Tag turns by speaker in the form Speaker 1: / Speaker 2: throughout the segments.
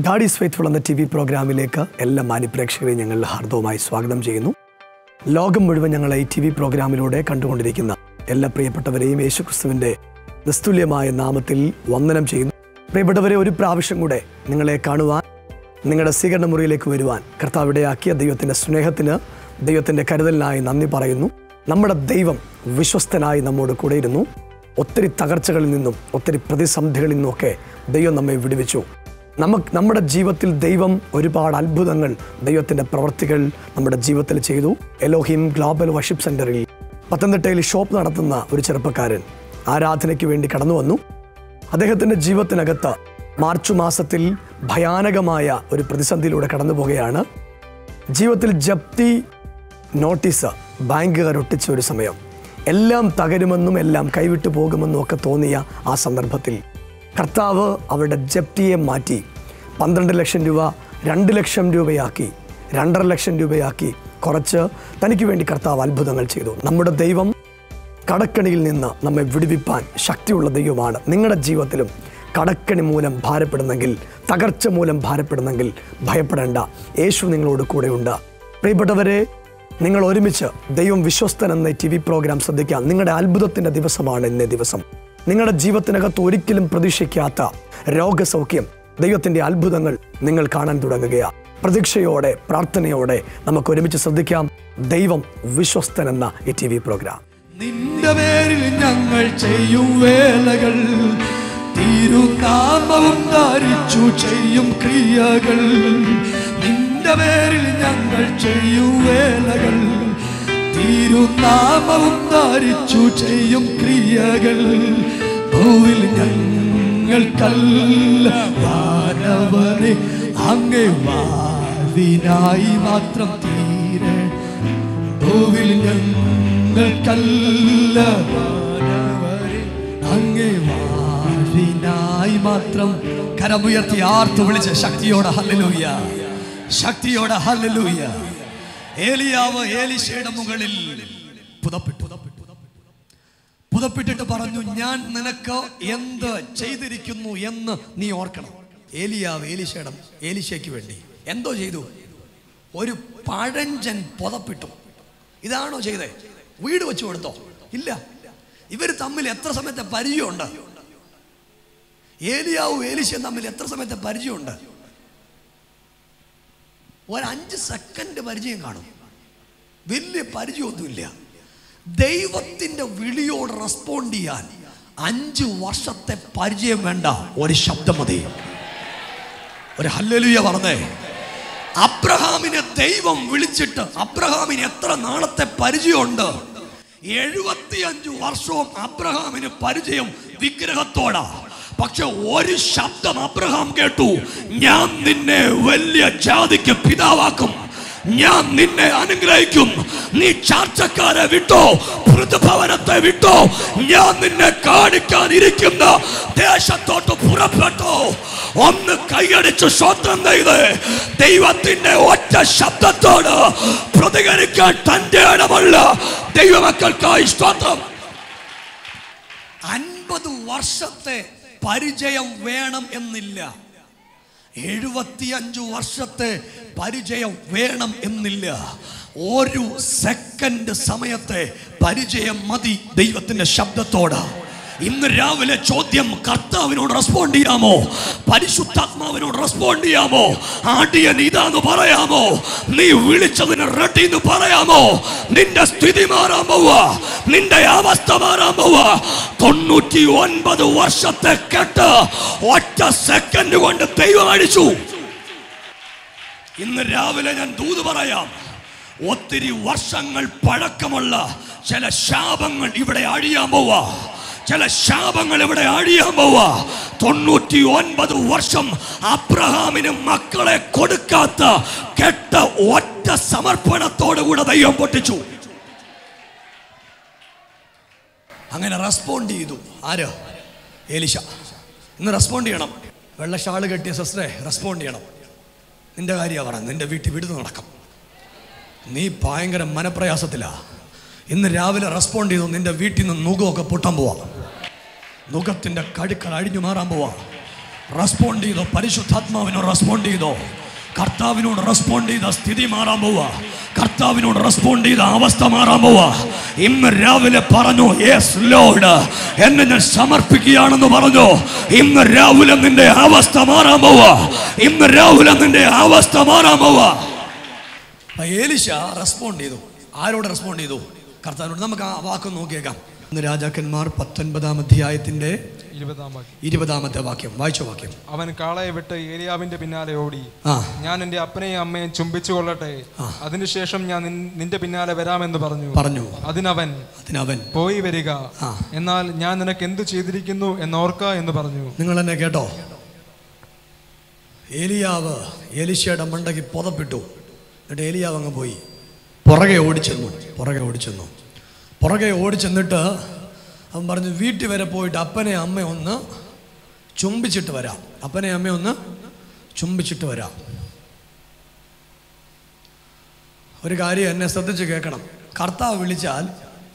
Speaker 1: God is faithful എന്ന T V പ്രോഗ്രാമിലേക്ക് എല്ലാ മാന്യപ്രേക്ഷകരെയും ഞങ്ങൾ ഹാർദവമായി സ്വാഗതം ചെയ്യുന്നു ലോകം മുഴുവൻ ഞങ്ങളെ ഈ ടി വി പ്രോഗ്രാമിലൂടെ കണ്ടുകൊണ്ടിരിക്കുന്ന എല്ലാ പ്രിയപ്പെട്ടവരെയും യേശുക്രിസ്തുവിൻ്റെ നിസ്തുല്യമായ നാമത്തിൽ വന്ദനം ചെയ്യുന്നു പ്രിയപ്പെട്ടവരെ ഒരു പ്രാവശ്യം കൂടെ നിങ്ങളെ കാണുവാൻ നിങ്ങളുടെ സ്വീകരണ മുറിയിലേക്ക് വരുവാൻ കർത്താവ് ഇടയാക്കിയ ദൈവത്തിൻ്റെ സ്നേഹത്തിന് ദൈവത്തിൻ്റെ കരുതലിനായി നന്ദി പറയുന്നു നമ്മുടെ ദൈവം വിശ്വസ്തനായി നമ്മോട് കൂടെ ഇരുന്നു ഒത്തിരി തകർച്ചകളിൽ നിന്നും ഒത്തിരി പ്രതിസന്ധികളിൽ നിന്നുമൊക്കെ ദൈവം നമ്മെ വിടുവിച്ചു നമുക്ക് നമ്മുടെ ജീവിതത്തിൽ ദൈവം ഒരുപാട് അത്ഭുതങ്ങൾ ദൈവത്തിൻ്റെ പ്രവർത്തികൾ നമ്മുടെ ജീവിതത്തിൽ ചെയ്തു എലോഹിം ഗ്ലോബൽ വർഷിപ്പ് സെൻറ്ററിൽ പത്തനംതിട്ടയിൽ ഷോപ്പ് നടത്തുന്ന ഒരു ചെറുപ്പക്കാരൻ ആരാധനയ്ക്ക് വേണ്ടി കടന്നു വന്നു അദ്ദേഹത്തിൻ്റെ ജീവിതത്തിനകത്ത് മാർച്ച് മാസത്തിൽ ഭയാനകമായ ഒരു പ്രതിസന്ധിയിലൂടെ കടന്നു പോകുകയാണ് ജീവിതത്തിൽ ജപ്തി നോട്ടീസ് ബാങ്കുകാർ ഒട്ടിച്ച ഒരു സമയം എല്ലാം തകരുമെന്നും എല്ലാം കൈവിട്ടു പോകുമെന്നും ഒക്കെ തോന്നിയ ആ സന്ദർഭത്തിൽ കർത്താവ് അവരുടെ ജപ്തിയെ മാറ്റി പന്ത്രണ്ട് ലക്ഷം രൂപ രണ്ട് ലക്ഷം രൂപയാക്കി രണ്ടര ലക്ഷം രൂപയാക്കി കുറച്ച് തനിക്ക് വേണ്ടി കർത്താവ് അത്ഭുതങ്ങൾ ചെയ്തു നമ്മുടെ ദൈവം കടക്കണിയിൽ നിന്ന് നമ്മെ വിടുവിപ്പാൻ ശക്തിയുള്ള ദൈവമാണ് നിങ്ങളുടെ ജീവിതത്തിലും കടക്കണി മൂലം ഭാരപ്പെടുന്നെങ്കിൽ തകർച്ച മൂലം ഭാരപ്പെടുന്നെങ്കിൽ ഭയപ്പെടേണ്ട യേശു നിങ്ങളോട് കൂടെയുണ്ട് പ്രിയപ്പെട്ടവരെ നിങ്ങൾ ഒരുമിച്ച് ദൈവം വിശ്വസ്തൻ എന്ന ടി വി പ്രോഗ്രാം ശ്രദ്ധിക്കാം നിങ്ങളുടെ അത്ഭുതത്തിൻ്റെ ദിവസമാണ് ഇന്നേ ദിവസം നിങ്ങളുടെ ജീവിതത്തിനകത്ത് ഒരിക്കലും പ്രതീക്ഷിക്കാത്ത രോഗസൗഖ്യം ദൈവത്തിൻ്റെ അത്ഭുതങ്ങൾ നിങ്ങൾ കാണാൻ തുടങ്ങുകയാണ് പ്രതീക്ഷയോടെ പ്രാർത്ഥനയോടെ നമുക്ക് ഒരുമിച്ച് ശ്രദ്ധിക്കാം ദൈവം വിശ്വസ്തൻ എന്ന ഈ ടി വി പ്രോഗ്രാം
Speaker 2: നിന്റെ പേരിൽ ഞങ്ങൾ ചെയ്യും വേലകൾ തിരുനാമവും ധരിച്ചു ചെയ്യും ക്രിയകൾ നിന്റെ പേരിൽ ഞങ്ങൾ ചെയ്യും വേലകൾ തിരുനാമവും ധരിച്ചു ചെയ്യും ക്രിയകൾ ഭൂവിൽ ഞങ്ങൾക്കല്ല വാനവനെ അങ്ങേ വാവിനായി മാത്രം തീരെ ഭൂവിൽ ഞങ്ങൾക്കല്ല വാനവരെ അങ്ങേ വാഴിനായി മാത്രം കരമുയർത്തി ആർത്തു വിളിച്ച് ശക്തിയോടെ ഹല്ലേലൂയ ശക്തിയോടെ ഹല്ലേലൂയ ഏലിയാവ് ഏലിശയുടെ മുകളിൽ പുതപ്പെട്ടു പുതപ്പിട്ടിട്ട് പറഞ്ഞു ഞാൻ നിനക്ക് എന്ത് ചെയ്തിരിക്കുന്നു എന്ന് നീ ഓർക്കണം ഏലിയാവ് ഏലിശയുടെ ഏലിശയ്ക്ക് വേണ്ടി എന്തോ ചെയ്തു ഒരു പഴഞ്ചൻ പുതപ്പിട്ടു ഇതാണോ ചെയ്തേ വീട് വെച്ചു കൊടുത്തോ ഇല്ല ഇവർ തമ്മിൽ എത്ര സമയത്തെ പരിചയമുണ്ട് ഏലിയാവും ഏലിശയും തമ്മിൽ എത്ര സമയത്തെ പരിചയമുണ്ട് ഒരു അഞ്ച് സെക്കൻഡ് പരിചയം കാണും വലിയ പരിചയമൊന്നുമില്ല ദൈവത്തിന്റെ വിളിയോട് റെസ്പോണ്ട് ചെയ്യാൻ അഞ്ച് വർഷത്തെ പരിചയം വേണ്ട ഒരു ശബ്ദം മതി ഒരു ഹല്ലലുയ പറഞ്ഞേ അബ്രഹാമിനെ ദൈവം വിളിച്ചിട്ട് അബ്രഹാമിന് എത്ര നാളത്തെ പരിചയമുണ്ട് എഴുപത്തിയഞ്ചു വർഷവും അബ്രഹാമിന് പരിചയം വിഗ്രഹത്തോടാ പക്ഷെ ഒരു ശബ്ദം അബ്രഹാം കേട്ടു ഞാൻ നിന്നെ വലിയ ജാതിക്ക് പിതാവാക്കും ഞാൻ നിന്നെ അനുഗ്രഹിക്കും നീ ചാർച്ചക്കാരെ വിട്ടോ പൃഥുഭവനത്തെ വിട്ടോ ഞാൻ നിന്നെ കാണിക്കാൻ ഇരിക്കുന്ന ദേശത്തോട്ട് പുറപ്പെട്ടോ ഒന്ന് കൈയടിച്ച് സ്വന്തം ചെയ്ത് ദൈവത്തിന്റെ ഒറ്റ ശബ്ദത്തോട് പ്രതികരിക്കാൻ തന്റെ ഇടമുള്ള ദൈവമക്കൾക്കായി സ്തോത്രം അൻപത് വർഷത്തെ പരിചയം വേണം എന്നില്ല എഴുപത്തിയഞ്ചു വർഷത്തെ പരിചയം വേണം എന്നില്ല ഒരു സെക്കൻഡ് സമയത്തെ പരിചയം മതി ദൈവത്തിന്റെ ശബ്ദത്തോട് ഇന്ന് രാവിലെ ചോദ്യം കർത്താവിനോട് റെസ്പോണ്ട് ചെയ്യാമോ പരിശുദ്ധാത്മാവിനോട് റെസ്പോണ്ട് ചെയ്യാമോ ആടിയൻ ഇതാന്ന് പറയാമോ നീ വിളിച്ചതിന് റെഡി എന്ന് പറയാമോ നിന്റെ സ്ഥിതി മാറാൻ പോവാ നിന്റെ അവസ്ഥ മാറാൻ പോവാ തൊണ്ണൂറ്റി ഒൻപത് വർഷത്തെ കെട്ട് ഒറ്റ സെക്കൻഡ് കൊണ്ട് ദൈവം അടിച്ചു ഇന്ന് രാവിലെ ഞാൻ ദൂത് പറയാം ഒത്തിരി വർഷങ്ങൾ പഴക്കമുള്ള ചില ശാപങ്ങൾ ഇവിടെ അഴിയാൻ പോവാ ചില ശാപങ്ങൾ ഇവിടെ അഴിയാൻ പോവാ തൊണ്ണൂറ്റി ഒൻപത് വർഷം അബ്രഹാമിന് മക്കളെ കൊടുക്കാത്ത കെട്ട ഒറ്റ സമർപ്പണത്തോടു കൂടെ ദൈവം പൊട്ടിച്ചു അങ്ങനെ റെസ്പോണ്ട് ചെയ്തു ആര് ഏലിശ ഇന്ന് റെസ്പോണ്ട് ചെയ്യണം വെള്ള ഷാള് കെട്ടിയ സിസ്റ്ററെ റെസ്പോണ്ട് ചെയ്യണം നിന്റെ കാര്യമാണ് പറഞ്ഞത് നിന്റെ വീട്ടിൽ വിടുന്ന് നടക്കും നീ ഭയങ്കര മനപ്രയാസത്തിലാ ഇന്ന് രാവിലെ റെസ്പോണ്ട് ചെയ്തു നിന്റെ വീട്ടിൽ നിന്ന് നുഖമൊക്കെ പൊട്ടാൻ പോവാ നുഖത്തിൻ്റെ കഴുക്കൾ അഴിഞ്ഞു മാറാൻ പോവാ റെസ്പോണ്ട് ചെയ്തോ പരിശുദ്ധാത്മാവിനോട് റെസ്പോണ്ട് ചെയ്തോ കർത്താവിനോട് റെസ്പോണ്ട് ചെയ്ത സ്ഥിതി മാറാൻ പോവാ കർത്താവിനോട് റെസ്പോണ്ട് ചെയ്ത അവസ്ഥ മാറാൻ പോവാ ഇന്ന് രാവിലെ പറഞ്ഞു യെസ് ലോഡ് എന്നെ ഞാൻ സമർപ്പിക്കുകയാണെന്ന് പറഞ്ഞു ഇന്ന് രാവിലെ നിന്റെ അവസ്ഥ മാറാൻ പോവാ ഇന്ന് രാവിലെ നിന്റെ അവസ്ഥ മാറാൻ പോവാ അപ്പൊ ഏലിശ റെസ്പോണ്ട് ചെയ്തു ആരോട് റെസ്പോണ്ട് ചെയ്തു കർത്താവിനോട് നമുക്ക് ആ വാക്ക് നോക്കിയേക്കാം ഇന്ന് രാജാക്കന്മാർ പത്തൊൻപതാം അധ്യായത്തിന്റെ
Speaker 3: ഇരുപതാം വാക്യം
Speaker 2: ഇരുപതാമത്തെ വാക്യം വായിച്ച വാക്യം
Speaker 3: അവൻ കാളയെ വിട്ട് ഏലിയാവിന്റെ പിന്നാലെ ഓടി
Speaker 2: ആ
Speaker 3: ഞാൻ എന്റെ അപ്പനെയും അമ്മയും ചുംബിച്ചു കൊള്ളട്ടെ അതിനുശേഷം ഞാൻ നിൻ- നിന്റെ പിന്നാലെ വരാമെന്ന് പറഞ്ഞു
Speaker 2: പറഞ്ഞു
Speaker 3: അതിനവൻ
Speaker 2: അതിനവൻ
Speaker 3: പോയി വരിക
Speaker 2: ആ.
Speaker 3: എന്നാൽ ഞാൻ നിനക്ക് എന്തു ചെയ്തിരിക്കുന്നു എന്നോർക്ക എന്ന് പറഞ്ഞു
Speaker 2: നിങ്ങൾ എന്നെ കേട്ടോ ഏലിയാവ് ഏലിശയുടെ മണ്ടയ്ക്ക് പുതപ്പിട്ടു എന്നിട്ട് ഏലിയാവ് അങ്ങ് പോയി പുറകെ ഓടിച്ചെന്നു പുറകെ ഓടിച്ചെന്നു പുറകെ ഓടിച്ചെന്നിട്ട് അവൻ പറഞ്ഞു വീട്ടിൽ വരെ പോയിട്ട് അപ്പനെ അമ്മ ഒന്ന് ചുംബിച്ചിട്ട് വരാം അപ്പനെ അമ്മ ഒന്ന് ചുംബിച്ചിട്ട് വരാം ഒരു കാര്യം എന്നെ ശ്രദ്ധിച്ച് കേൾക്കണം കർത്താവ് വിളിച്ചാൽ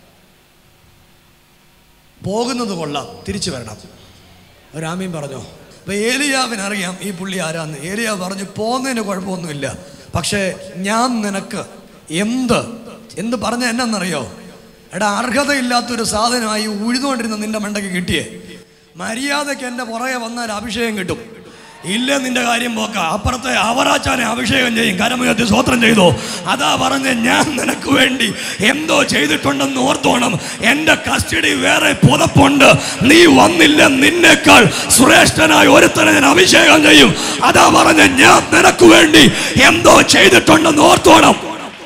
Speaker 2: പോകുന്നത് കൊള്ളാം തിരിച്ചു വരണം രാമീൻ പറഞ്ഞോ അപ്പൊ ഏലിയാവിന് അറിയാം ഈ പുള്ളി ആരാന്ന് ഏലിയാവ് പറഞ്ഞു പോകുന്നതിന് കുഴപ്പമൊന്നുമില്ല പക്ഷേ ഞാൻ നിനക്ക് എന്ത് എന്ത് പറഞ്ഞ എന്നറിയോ എടാ അർഹതയില്ലാത്തൊരു സാധനമായി ഉഴുതുകൊണ്ടിരുന്ന നിന്റെ മണ്ടയ്ക്ക് കിട്ടിയേ മര്യാദയ്ക്ക് എൻ്റെ പുറകെ വന്നാൽ അഭിഷേകം കിട്ടും ഇല്ല നിന്റെ കാര്യം പോക്ക അപ്പുറത്തെ അവറാച്ചാനെ അഭിഷേകം ചെയ്യും കരമുയർത്തി സ്വോത്രം ചെയ്തു അതാ പറഞ്ഞ് ഞാൻ നിനക്ക് വേണ്ടി എന്തോ ചെയ്തിട്ടുണ്ടെന്ന് ഓർത്തോണം എൻ്റെ കസ്റ്റഡി വേറെ പുതപ്പുണ്ട് നീ വന്നില്ല നിന്നേക്കാൾ ശ്രേഷ്ഠനായ ഒരുത്തനെ ഞാൻ അഭിഷേകം ചെയ്യും അതാ പറഞ്ഞ് ഞാൻ നിനക്ക് വേണ്ടി എന്തോ ചെയ്തിട്ടുണ്ടെന്ന് ഓർത്തോണം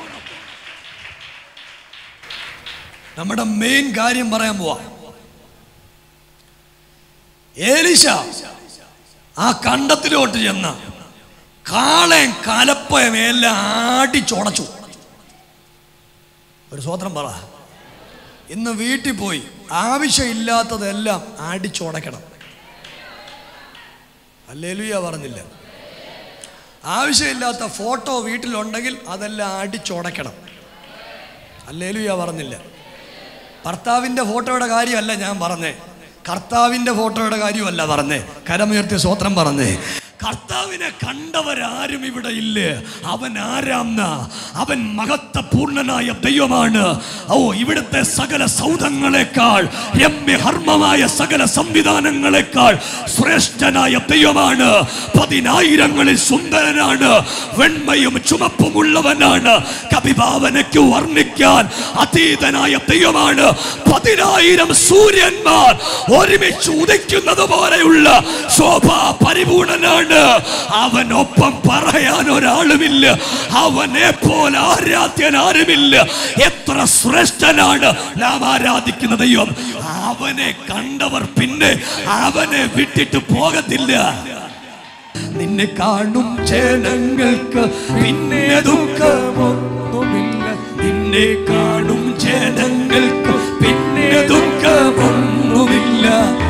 Speaker 2: നമ്മുടെ മെയിൻ കാര്യം പറയാൻ പോവാ ഏലിശ ആ കണ്ടത്തിലോട്ട് ചെന്ന് കാളയും കലപ്പയും എല്ലാം ആടിച്ചുടച്ചു ഒരു സ്വോത്രം പറ ഇന്ന് വീട്ടിൽ പോയി ആവശ്യമില്ലാത്തതെല്ലാം ആടിച്ചുടക്കണം അല്ലേലുയ പറഞ്ഞില്ല ആവശ്യമില്ലാത്ത ഫോട്ടോ വീട്ടിലുണ്ടെങ്കിൽ അതെല്ലാം ആടിച്ചുടക്കണം അല്ലേലുയ പറഞ്ഞില്ല ഭർത്താവിൻ്റെ ഫോട്ടോയുടെ കാര്യമല്ല ഞാൻ പറഞ്ഞേ കർത്താവിൻ്റെ ഫോട്ടോയുടെ കാര്യമല്ല പറഞ്ഞേ കരമുയർത്തിയ സ്വോത്രം പറഞ്ഞേ കർത്താവിനെ കണ്ടവരാരും ഇവിടെ ഇല്ല അവൻ ആരാംന അവൻ മഹത്വപൂർണനായ ദൈവമാണ് ഓ ഇവിടുത്തെ സകല സൗധങ്ങളെക്കാൾ രമ്യഹർമ്മമായ സകല സംവിധാനങ്ങളെക്കാൾ ശ്രേഷ്ഠനായ ദൈവമാണ് പതിനായിരങ്ങളിൽ സുന്ദരനാണ് വെണ്മയും ചുമപ്പുമുള്ളവനാണ് കവിഭാവനയ്ക്ക് വർണ്ണിക്കാൻ അതീതനായ ദൈവമാണ് പതിനായിരം സൂര്യന്മാർ ഒരുമിച്ച് ഉദിക്കുന്നത് പോലെയുള്ള ശോഭാ പരിപൂർണനാണ് അവനൊപ്പം പറയാൻ ഒരാളുമില്ല അവനെ പോലെ ആരാധ്യൻ ആരുമില്ല എത്ര ശ്രേഷ്ഠനാണ് നാം ആരാധിക്കുന്ന ദൈവം അവനെ കണ്ടവർ പിന്നെ അവനെ വിട്ടിട്ട് പോകത്തില്ല നിന്നെ കാണും ജനങ്ങൾക്ക് പിന്നെ ദുഃഖമൊന്നുമില്ല നിന്നെ കാണും ജനങ്ങൾക്ക് പിന്നെ ദുഃഖമൊന്നുമില്ല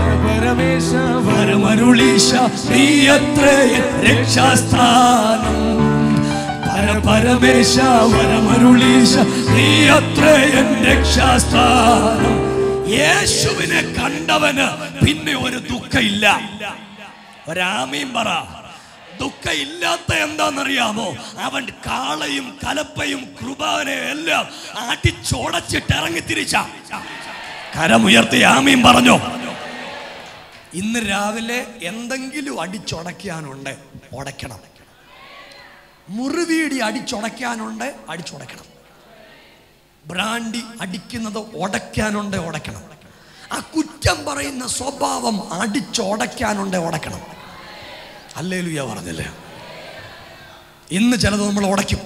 Speaker 2: പരമരുളീശ നീ അത്രേ രക്ഷാസ്ഥാനം പര പരമേശ വരമരുളീശ നീ അത്രേ രക്ഷാസ്ഥാനം യേശുവിനെ കണ്ടവന് പിന്നെ ഒരു ദുഃഖമില്ല ഒരാമയും പറ ദുഃഖ ഇല്ലാത്ത എന്താണെന്നറിയാമോ അവൻ കാളയും കലപ്പയും കൃപാനയും എല്ലാം അടിച്ചോടച്ചിട്ട് ഇറങ്ങി തിരിച്ച കരമുയർത്തി ആമയും പറഞ്ഞോ ഇന്ന് രാവിലെ എന്തെങ്കിലും അടിച്ചുടയ്ക്കാനുണ്ട് ഉടയ്ക്കണം മുറിവീടി അടിച്ചുടയ്ക്കാനുണ്ട് അടിച്ചുടയ്ക്കണം ബ്രാൻഡി അടിക്കുന്നത് ഉടയ്ക്കാനുണ്ട് ഉടയ്ക്കണം ആ കുറ്റം പറയുന്ന സ്വഭാവം അടിച്ചുടയ്ക്കാനുണ്ട് ഉടയ്ക്കണം അല്ലേലുയ്യ പറഞ്ഞില്ലേ ഇന്ന് ചിലത് നമ്മൾ ഉടയ്ക്കും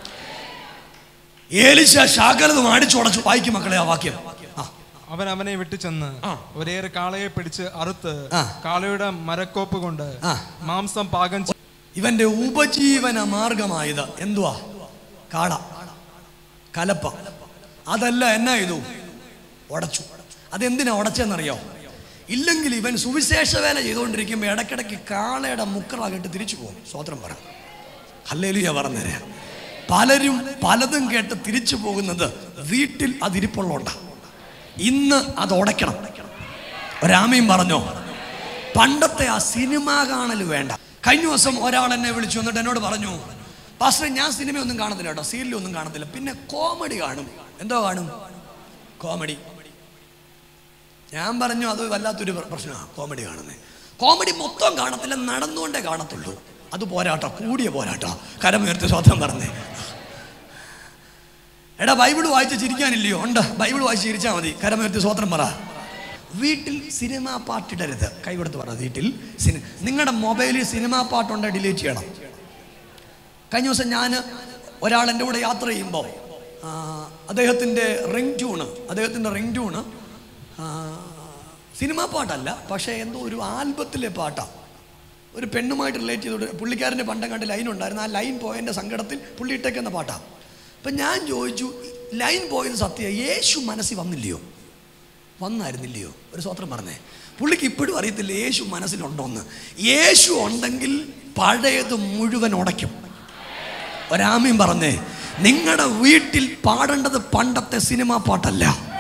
Speaker 2: ഏലിശ ശാകലതും അടിച്ചുടച്ചു വായിക്കും മക്കളെ ആ വാക്യം ആ
Speaker 3: അവൻ അവനെ വിട്ടുചെന്ന്
Speaker 2: ആ.
Speaker 3: ഒരേറെ കാളയെ പിടിച്ച് അറുത്ത്
Speaker 2: ആ.
Speaker 3: കാളയുടെ മരക്കോപ്പ് കൊണ്ട്
Speaker 2: ആ.
Speaker 3: മാംസം പാകം ചെയ്ത്
Speaker 2: ഇവന്റെ ഉപജീവന മാർഗമായത് എന്തുവാ കാട കലപ്പ അതല്ല എന്നാ ചെയ്തു ഉടച്ചു അതെന്തിനാ ഉടച്ചെന്നറിയോ ഇല്ലെങ്കിൽ ഇവൻ സുവിശേഷ വേല ചെയ്തുകൊണ്ടിരിക്കുമ്പോൾ ഇടയ്ക്കിടയ്ക്ക് കാളയുടെ മുക്കറാകിട്ട് തിരിച്ചു പോകും സ്വോത്രം പറ ഹല്ലേലുയ പറഞ്ഞുതരാം പലരും പലതും കേട്ട് തിരിച്ചു പോകുന്നത് വീട്ടിൽ അതിരിപ്പുള്ളോണ്ട ഇന്ന് അത് ഉടയ്ക്കണം ഒരാമയും പറഞ്ഞോ പണ്ടത്തെ ആ സിനിമ കാണൽ വേണ്ട കഴിഞ്ഞ ദിവസം ഒരാൾ എന്നെ വിളിച്ചു വന്നിട്ട് എന്നോട് പറഞ്ഞു പാസ്റ്റർ ഞാൻ സിനിമയൊന്നും കാണത്തില്ല കേട്ടോ സീരിയലൊന്നും കാണത്തില്ല പിന്നെ കോമഡി കാണും എന്തോ കാണും കോമഡി ഞാൻ പറഞ്ഞു അത് വല്ലാത്തൊരു പ്ര- പ്രശ്നമാണ് കോമഡി കാണുന്നത് കോമഡി മൊത്തം കാണത്തില്ല നടന്നുകൊണ്ടേ കാണത്തുള്ളൂ അത് പോരാട്ടോ കൂടിയ പോരാട്ടോ കരമുയർത്തി സ്വന്തം പറഞ്ഞേ എടാ ബൈബിൾ വായിച്ച് ചിരിക്കാനില്ലയോ ഉണ്ട് ബൈബിൾ വായിച്ച് ചിരിച്ചാൽ മതി കരമുയർത്തി സ്വത്രം പറ വീട്ടിൽ സിനിമാ പാട്ടിടരുത് കൈ കൊടുത്ത് പറ വീട്ടിൽ സിനി നിങ്ങളുടെ മൊബൈലിൽ സിനിമാ പാട്ടുണ്ട് ഡിലീറ്റ് ചെയ്യണം കഴിഞ്ഞ ദിവസം ഞാൻ ഒരാൾ എൻ്റെ കൂടെ യാത്ര ചെയ്യുമ്പോൾ അദ്ദേഹത്തിൻ്റെ റിംഗ് ട്യൂണ് അദ്ദേഹത്തിൻ്റെ റിംഗ് ട്യൂണ് സിനിമാ പാട്ടല്ല പക്ഷേ എന്തോ ഒരു ആൽബത്തിലെ പാട്ടാണ് ഒരു പെണ്ണുമായിട്ട് റിലേറ്റ് ചെയ്തോണ്ട് പുള്ളിക്കാരൻ്റെ പണ്ടം കണ്ട് ലൈൻ ഉണ്ടായിരുന്നു ആ ലൈൻ പോയതിൻ്റെ സങ്കടത്തിൽ പുള്ളി ഇട്ടേക്കുന്ന പാട്ടാണ് അപ്പം ഞാൻ ചോദിച്ചു ലൈൻ പോയത് സത്യം യേശു മനസ്സിൽ വന്നില്ലയോ വന്നായിരുന്നില്ലയോ ഒരു സ്വത്രം പറഞ്ഞേ പുള്ളിക്ക് ഇപ്പോഴും അറിയത്തില്ല യേശു മനസ്സിലുണ്ടോന്ന് യേശു ഉണ്ടെങ്കിൽ പഴയത് മുഴുവൻ ഉടയ്ക്കും ഒരാമയും പറഞ്ഞേ നിങ്ങളുടെ വീട്ടിൽ പാടേണ്ടത് പണ്ടത്തെ സിനിമാ പാട്ടല്ല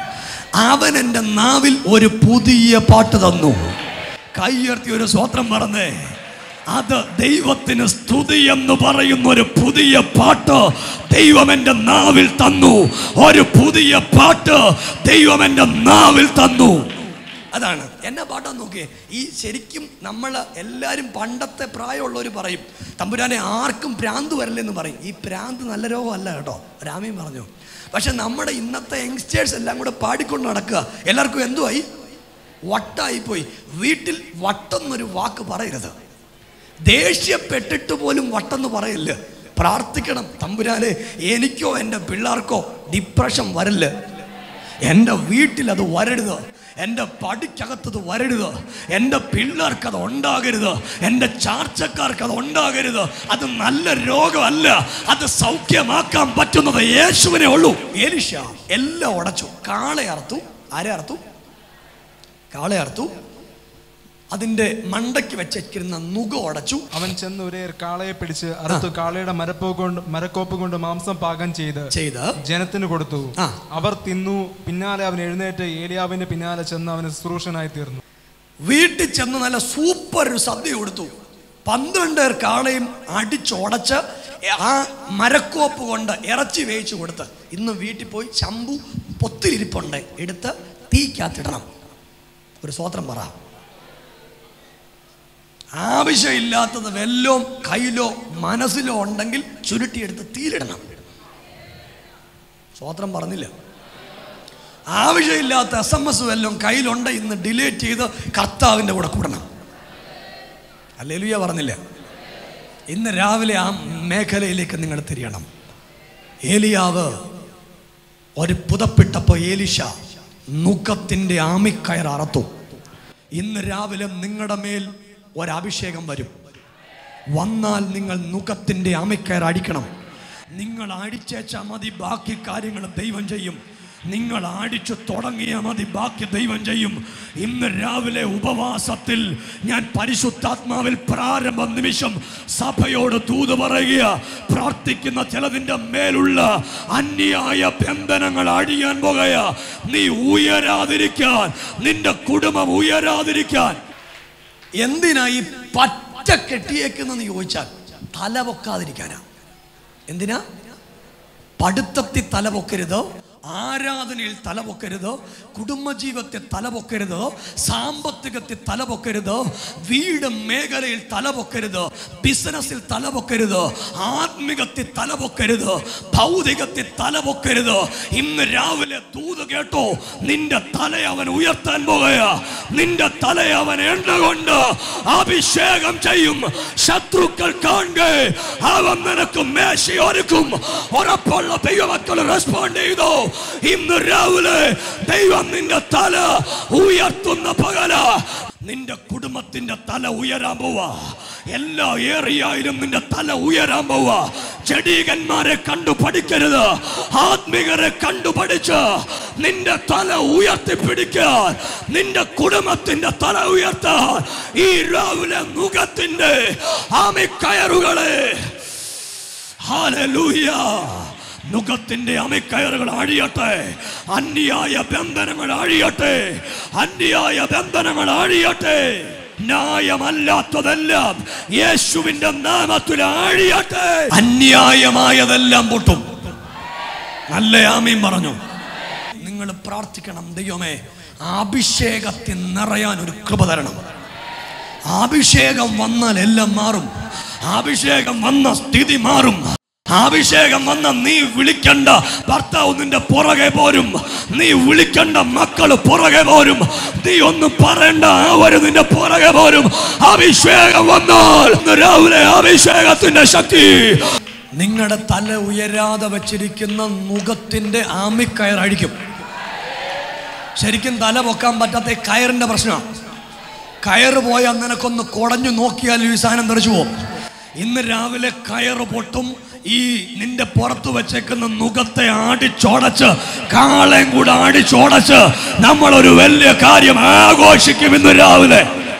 Speaker 2: അവൻ എൻ്റെ നാവിൽ ഒരു പുതിയ പാട്ട് തന്നു കൈയുയർത്തി ഒരു സ്വത്രം പറഞ്ഞേ അത് ദൈവത്തിന് സ്തുതി എന്ന് പറയുന്ന ഒരു പുതിയ പാട്ട് ദൈവം എൻ്റെ നാവിൽ തന്നു ഒരു പുതിയ പാട്ട് ദൈവം എൻ്റെ നാവിൽ തന്നു അതാണ് എന്നാ പാട്ടാന്ന് നോക്കിയേ ഈ ശരിക്കും നമ്മൾ എല്ലാവരും പണ്ടത്തെ പ്രായമുള്ളവർ പറയും തമ്പുരാനെ ആർക്കും ഭ്രാന്ത് വരല്ലെന്ന് പറയും ഈ ഭ്രാന്ത് നല്ല രോഗമല്ല കേട്ടോ രാമയും പറഞ്ഞു പക്ഷെ നമ്മുടെ ഇന്നത്തെ യങ്സ്റ്റേഴ്സ് എല്ലാം കൂടെ പാടിക്കൊണ്ട് നടക്കുക എല്ലാവർക്കും എന്തുവായി വട്ടായി പോയി വീട്ടിൽ വട്ടെന്നൊരു വാക്ക് പറയരുത് ദേഷ്യപ്പെട്ടിട്ട് പോലും വട്ടെന്ന് പറയില്ല പ്രാർത്ഥിക്കണം തമ്പുരാനെ എനിക്കോ എൻ്റെ പിള്ളേർക്കോ ഡിപ്രഷൻ വരല്ല എൻ്റെ വീട്ടിൽ അത് വരരുത് എൻ്റെ പടിക്കകത്തത് വരരുത് എൻ്റെ പിള്ളേർക്ക് അത് ഉണ്ടാകരുത് എൻ്റെ ചാർച്ചക്കാർക്ക് അത് ഉണ്ടാകരുത് അത് നല്ല രോഗമല്ല അത് സൗഖ്യമാക്കാൻ പറ്റുന്നത് യേശുവിനെ ഉള്ളൂ എലിഷ എല്ലാം ഉടച്ചു കാളെ അറുത്തു ആരെ അറുത്തു കാളെ അറുത്തു അതിൻ്റെ മണ്ടയ്ക്ക് വെച്ചിരിക്കുന്ന നുക ഉടച്ചു
Speaker 3: അവൻ ചെന്ന് ഒരേ കാളയെ പിടിച്ച് അറുത്തു കാളയുടെ മരപ്പോ കൊണ്ട് മരക്കോപ്പ് കൊണ്ട് മാംസം പാകം ചെയ്ത്
Speaker 2: ചെയ്ത്
Speaker 3: ജനത്തിന് കൊടുത്തു
Speaker 2: ആ.
Speaker 3: അവർ തിന്നു പിന്നാലെ അവൻ എഴുന്നേറ്റ് ഏലിയാവിന്റെ പിന്നാലെ ചെന്ന് അവന് ശുശ്രൂഷനായി തീർന്നു
Speaker 2: വീട്ടിൽ ചെന്ന് നല്ല സൂപ്പർ ഒരു സദ്യ കൊടുത്തു പന്ത്രണ്ട് പേർ കാളയും അടിച്ചുടച്ച് ആ മരക്കോപ്പ് കൊണ്ട് ഇറച്ചി വേവിച്ച് കൊടുത്ത് ഇന്ന് വീട്ടിൽ പോയി ചമ്പു പൊത്തിരിപ്പുണ്ട് എടുത്ത് തീക്കകത്തിടണം ഒരു സ്വോത്രം പറ ആവശ്യമില്ലാത്തത് വല്ലോ കയ്യിലോ മനസ്സിലോ ഉണ്ടെങ്കിൽ ചുരുട്ടിയെടുത്ത് തീയിലിടണം സ്വോത്രം പറഞ്ഞില്ല ആവശ്യമില്ലാത്ത എസ് എം എസ് വല്ലതും കയ്യിലുണ്ട് ഇന്ന് ഡിലീറ്റ് ചെയ്ത് കർത്താവിൻ്റെ കൂടെ കൂടണം അല്ലേലുയ പറഞ്ഞില്ല ഇന്ന് രാവിലെ ആ മേഖലയിലേക്ക് നിങ്ങൾ തിരിയണം ഏലിയാവ് ഒരു പുതപ്പിട്ടപ്പോൾ ഏലിശ നുഖത്തിൻ്റെ ആമിക്കയർ അറത്തു ഇന്ന് രാവിലെ നിങ്ങളുടെ മേൽ ഒരഭിഷേകം വരും വന്നാൽ നിങ്ങൾ നുഖത്തിൻ്റെ ആമിക്കയർ അടിക്കണം നിങ്ങൾ അടിച്ചേച്ചാൽ മതി ബാക്കി കാര്യങ്ങൾ ദൈവം ചെയ്യും നിങ്ങൾ അടിച്ചു തുടങ്ങിയാൽ മതി ബാക്കി ദൈവം ചെയ്യും ഇന്ന് രാവിലെ ഉപവാസത്തിൽ ഞാൻ പരിശുദ്ധാത്മാവിൽ പ്രാരംഭ നിമിഷം സഭയോട് തൂത് പറയുക പ്രാർത്ഥിക്കുന്ന ചിലതിൻ്റെ മേലുള്ള അന്യായ ബന്ധനങ്ങൾ അടിയാൻ പോകുക നീ ഉയരാതിരിക്കാൻ നിന്റെ കുടുംബം ഉയരാതിരിക്കാൻ എന്തിനാ ഈ പറ്റ കെട്ടിയേക്കെന്ന് ചോദിച്ചാൽ തല പൊക്കാതിരിക്കാനാ എന്തിനാ പഠിത്തത്തിൽ തല പൊക്കരുത് ആരാധനയിൽ തല പൊക്കരുത് കുടുംബജീവിതത്തിൽ തല പൊക്കരുത് സാമ്പത്തികത്തിൽ തല പൊക്കരുത് വീട് മേഖലയിൽ തല പൊക്കരുത് ബിസിനസ്സിൽ തല പൊക്കരുത് ആത്മികത്തിൽ തല പൊക്കരുത് ഭൗതികത്തിൽ തല പൊക്കരുത് ഇന്ന് രാവിലെ തൂത് കേട്ടോ നിന്റെ തല അവൻ ഉയർത്താൻ പോകുക നിന്റെ തല അവൻ എണ്ണ കൊണ്ട് അഭിഷേകം ചെയ്യും ശത്രുക്കൾ കാണുക അവൻ നിനക്ക് മേശ ഒരുക്കും ഉറപ്പുള്ള ദൈവമക്കൾ റെസ്പോണ്ട് ചെയ്തോ ഇന്ന് രാവിലെ ദൈവം നിന്റെ തല ഉയർത്തുന്ന പകല നിന്റെ കുടുംബത്തിന്റെ തല ഉയരാൻ പോവാ എല്ലാ ഏറിയായാലും നിന്റെ തല ഉയരാൻ പോവാ ജഡീകന്മാരെ കണ്ടു പഠിക്കരുത് ആത്മികരെ കണ്ടു പഠിച്ച് നിന്റെ തല ഉയർത്തിപ്പിടിക്കാൻ നിന്റെ കുടുംബത്തിന്റെ തല ഉയർത്താൻ ഈ രാവിലെ മുഖത്തിന്റെ ആമിക്കയറുകളെ ഹാലലൂയ മുഖത്തിന്റെ അമിക്കയറുകൾ അഴിയട്ടെ അന്യായ ബന്ധനങ്ങൾ അഴിയട്ടെ അന്യായ ബന്ധനങ്ങൾ അഴിയട്ടെ ന്യായമല്ലാത്തതെല്ലാം യേശുവിന്റെ നാമത്തിൽ ആഴിയട്ടെ അന്യായമായതെല്ലാം പൊട്ടും നല്ല ആമീൻ പറഞ്ഞു നിങ്ങൾ പ്രാർത്ഥിക്കണം ദൈവമേ അഭിഷേകത്തിൽ നിറയാൻ ഒരു കൃപ തരണം അഭിഷേകം വന്നാൽ എല്ലാം മാറും അഭിഷേകം വന്ന സ്ഥിതി മാറും അഭിഷേകം വന്ന നീ വിളിക്കണ്ട ഭർത്താവ് നിന്റെ പുറകെ പോരും നീ വിളിക്കണ്ട മക്കള് പുറകെ പോരും നീ ഒന്നും പറയണ്ട അവര് നിന്റെ പുറകെ പോരും അഭിഷേകം വന്നാൽ ഇന്ന് രാവിലെ അഭിഷേകത്തിന്റെ ശക്തി നിങ്ങളുടെ തല ഉയരാതെ വച്ചിരിക്കുന്ന മുഖത്തിന്റെ ആമിക്കയർ അഴിക്കും ശരിക്കും തല പൊക്കാൻ പറ്റാത്ത ഈ കയറിന്റെ പ്രശ്നമാണ് കയറ് പോയാൽ നിനക്കൊന്ന് കുടഞ്ഞു നോക്കിയാൽ ഈ സാധനം തെറിച്ചു പോകും ഇന്ന് രാവിലെ കയറ് പൊട്ടും ഈ നിന്റെ പുറത്ത് വെച്ചേക്കുന്ന മുഖത്തെ ആടിച്ചോടച്ച് കാളയും കൂടെ ആടിച്ചോടച്ച് നമ്മളൊരു വലിയ കാര്യം ആഘോഷിക്കും ഇന്ന് രാവിലെ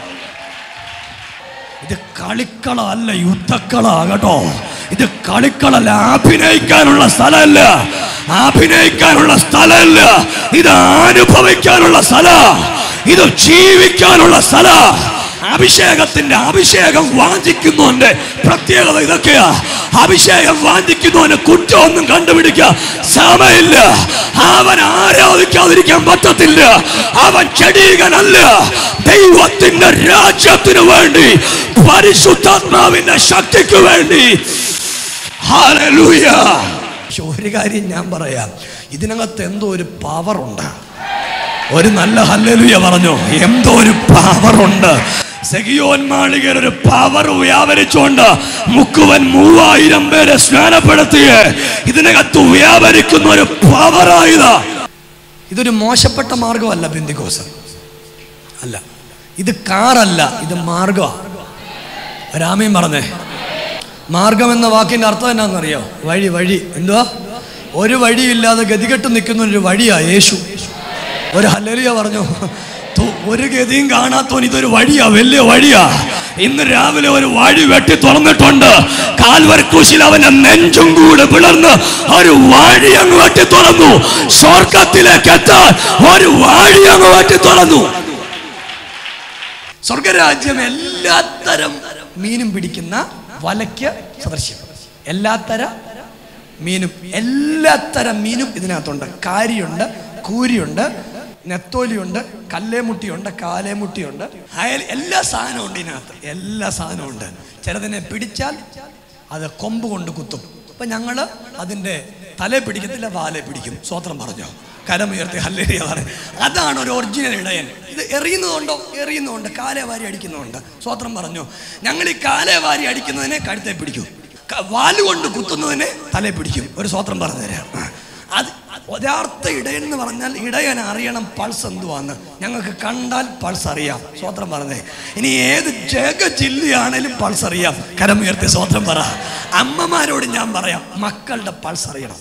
Speaker 2: ഇത് കളിക്കള അല്ല യുദ്ധക്കള കേട്ടോ ഇത് കളിക്കളല്ല അഭിനയിക്കാനുള്ള സ്ഥലമല്ല അഭിനയിക്കാനുള്ള സ്ഥലമല്ല ഇത് അനുഭവിക്കാനുള്ള സ്ഥല ഇത് ജീവിക്കാനുള്ള സ്ഥല അഭിഷേകത്തിന്റെ അഭിഷേകം വാഞ്ചിക്കുന്നവന്റെ പ്രത്യേകത ഇതൊക്കെയാ അഭിഷേകം വാഞ്ചിക്കുന്നവന് കുറ്റമൊന്നും കണ്ടുപിടിക്കുക സമയമില്ല അവൻ ആരാധിക്കാതിരിക്കാൻ പറ്റത്തില്ല അവൻ ചെടീകനല്ല ദൈവത്തിന്റെ രാജ്യത്തിനു വേണ്ടി പരിശുദ്ധാത്മാവിന്റെ ശക്തിക്ക് വേണ്ടി ഹല്ലേലൂയ. പക്ഷെ ഒരു കാര്യം ഞാൻ പറയാം ഇതിനകത്ത് എന്തോ ഒരു പവറുണ്ട് ഒരു നല്ല ഹല്ലേലൂയ പറഞ്ഞു എന്തോ ഒരു പവറുണ്ട് സെഗിയോൻ മാളികയിൽ ഒരു പവർ വ്യാപരിച്ചുകൊണ്ട് മുക്കുവൻ മൂവായിരം പേരെ സ്നാനപ്പെടുത്തിയ ഇതിനകത്ത് വ്യാപരിക്കുന്ന ഒരു പവറായതാ ഇതൊരു മോശപ്പെട്ട മാർഗമല്ല ബിന്ദിക്കോസ് അല്ല ഇത് കാറല്ല ഇത് മാർഗമാണ് രാമയും പറഞ്ഞേ മാർഗം എന്ന വാക്കിന്റെ അർത്ഥം എന്നാണെന്നറിയോ വഴി വഴി എന്തുവാ ഒരു വഴിയില്ലാതെ ഗതികെട്ട് നിൽക്കുന്ന ഒരു വഴിയാ യേശു ഒരു ഹല്ലലിയ പറഞ്ഞു തു- ഒരു ഗതിയും കാണാത്തവൻ ഇതൊരു വഴിയാ വലിയ വഴിയാ ഇന്ന് രാവിലെ ഒരു വഴി വെട്ടി തുറന്നിട്ടുണ്ട് കാൽവരക്കൂശിൽ അവന്റെ നെഞ്ചും കൂടെ പിളർന്ന് ഒരു വഴി അങ്ങ് വെട്ടി തുറന്നു സ്വർഗത്തിലേക്ക് എത്താൻ ഒരു വഴി അങ്ങ് വെട്ടി തുറന്നു സ്വർഗരാജ്യം എല്ലാത്തരം മീനും പിടിക്കുന്ന വലയ്ക്ക് സദൃശ്യം എല്ലാത്തര മീനും എല്ലാത്തരം മീനും ഇതിനകത്തുണ്ട് കാരിയുണ്ട് കൂരിയുണ്ട് നെത്തോലിയുണ്ട് കല്ലേമുട്ടിയുണ്ട് കാലേമുട്ടിയുണ്ട് അയൽ എല്ലാ സാധനവും ഉണ്ട് ഇതിനകത്ത് എല്ലാ സാധനവും ഉണ്ട് ചിലതിനെ പിടിച്ചാൽ അത് കൊമ്പ് കൊണ്ട് കുത്തും അപ്പൊ ഞങ്ങള് അതിന്റെ തലയെ പിടിക്കത്തില്ല വാലെ പിടിക്കും സ്വത്രം പറഞ്ഞോ കരമുയർത്തി ഹല്ലേറിയ പറയും അതാണ് ഒരു ഒറിജിനൽ ഇടയൻ ഇത് എറിയുന്നതുണ്ടോ എറിയുന്നതുണ്ട് കാലേ വാരി അടിക്കുന്നുണ്ട് സ്വത്രം പറഞ്ഞു ഞങ്ങൾ ഈ കാലേ വാരി അടിക്കുന്നതിനെ കഴുത്തെ പിടിക്കും ക- വാലുകൊണ്ട് കുത്തുന്നതിനെ തലയെ പിടിക്കും ഒരു സ്വത്രം പറഞ്ഞു തരാം ആ. അത് യഥാർത്ഥ ഇടയൻ എന്ന് പറഞ്ഞാൽ ഇടയൻ അറിയണം പൾസ് എന്തുവാന്ന് ഞങ്ങൾക്ക് കണ്ടാൽ പൾസ് അറിയാം സ്വത്രം പറഞ്ഞേ ഇനി ഏത് ജഗ ജില്ലയാണേലും പൾസ് അറിയാം കരമുയർത്തി സ്വത്രം പറ അമ്മമാരോട് ഞാൻ പറയാം മക്കളുടെ പൾസ് അറിയണം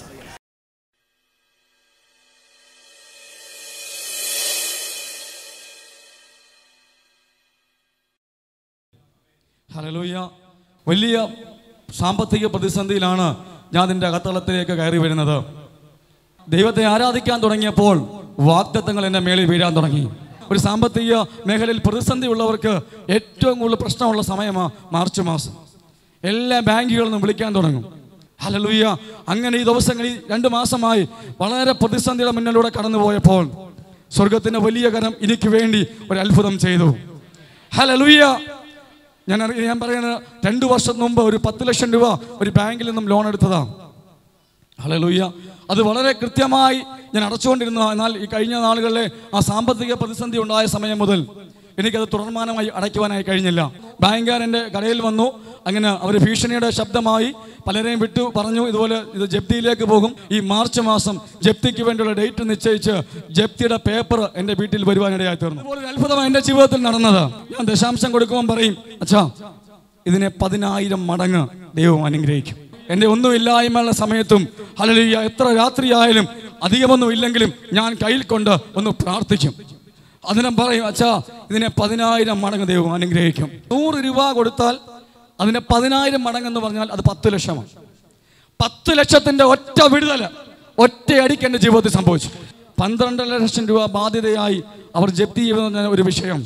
Speaker 4: ഹലലൂയ വലിയ സാമ്പത്തിക പ്രതിസന്ധിയിലാണ് ഞാൻ നിന്റെ അകത്തളത്തിലേക്ക് കയറി വരുന്നത് ദൈവത്തെ ആരാധിക്കാൻ തുടങ്ങിയപ്പോൾ വാഗ്ദത്തങ്ങൾ എൻ്റെ മേളിൽ വീഴാൻ തുടങ്ങി ഒരു സാമ്പത്തിക മേഖലയിൽ പ്രതിസന്ധി ഉള്ളവർക്ക് ഏറ്റവും കൂടുതൽ പ്രശ്നമുള്ള സമയമാണ് മാർച്ച് മാസം എല്ലാ ബാങ്കുകളിൽ നിന്നും വിളിക്കാൻ തുടങ്ങും ഹലലൂയ അങ്ങനെ ഈ ദിവസങ്ങളിൽ രണ്ട് മാസമായി വളരെ പ്രതിസന്ധിയുടെ മുന്നിലൂടെ കടന്നുപോയപ്പോൾ സ്വർഗത്തിന്റെ വലിയ കരം എനിക്ക് വേണ്ടി ഒരു അത്ഭുതം ചെയ്തു ഹലലൂയ ഞാൻ അറി- ഞാൻ പറയുന്നത് രണ്ടു വർഷം മുമ്പ് ഒരു പത്ത് ലക്ഷം രൂപ ഒരു ബാങ്കിൽ നിന്നും ലോൺ എടുത്തതാണ് ഹലലൂയ്യ അത് വളരെ കൃത്യമായി ഞാൻ അടച്ചുകൊണ്ടിരുന്നു എന്നാൽ ഈ കഴിഞ്ഞ നാളുകളിലെ ആ സാമ്പത്തിക പ്രതിസന്ധി ഉണ്ടായ സമയം മുതൽ എനിക്കത് തുടർമാനമായി അടയ്ക്കുവാനായി കഴിഞ്ഞില്ല ബാങ്കുകാർ എൻ്റെ കടയിൽ വന്നു അങ്ങനെ അവർ ഭീഷണിയുടെ ശബ്ദമായി പലരെയും വിട്ടു പറഞ്ഞു ഇതുപോലെ ഇത് ജപ്തിയിലേക്ക് പോകും ഈ മാർച്ച് മാസം ജപ്തിക്ക് വേണ്ടിയുള്ള ഡേറ്റ് നിശ്ചയിച്ച് ജപ്തിയുടെ പേപ്പർ എൻ്റെ വീട്ടിൽ വരുവാനിടയായി തീർന്നു അതുപോലെ ഒരു അത്ഭുതമാണ് എൻ്റെ ജീവിതത്തിൽ നടന്നത് ഞാൻ ദശാംശം കൊടുക്കുമ്പോൾ പറയും അച്ഛാ ഇതിനെ പതിനായിരം മടങ്ങ് ദൈവം അനുഗ്രഹിക്കും എൻ്റെ ഒന്നുമില്ലായ്മയുള്ള സമയത്തും ഹല്ലേലൂയ എത്ര രാത്രിയായാലും അധികമൊന്നും ഇല്ലെങ്കിലും ഞാൻ കയ്യിൽ കൊണ്ട് ഒന്ന് പ്രാർത്ഥിക്കും അതിനും പറയും അച്ഛാ ഇതിനെ പതിനായിരം മടങ്ങ് ദൈവം അനുഗ്രഹിക്കും നൂറ് രൂപ കൊടുത്താൽ അതിനെ പതിനായിരം മടങ്ങെന്ന് പറഞ്ഞാൽ അത് പത്ത് ലക്ഷമാണ് പത്ത് ലക്ഷത്തിന്റെ ഒറ്റ വിടുതല ഒറ്റയടിക്ക് എൻ്റെ ജീവിതത്തിൽ സംഭവിച്ചു പന്ത്രണ്ട് ലക്ഷം രൂപ ബാധ്യതയായി അവർ ജപ്തി ചെയ്യുന്ന ഒരു വിഷയം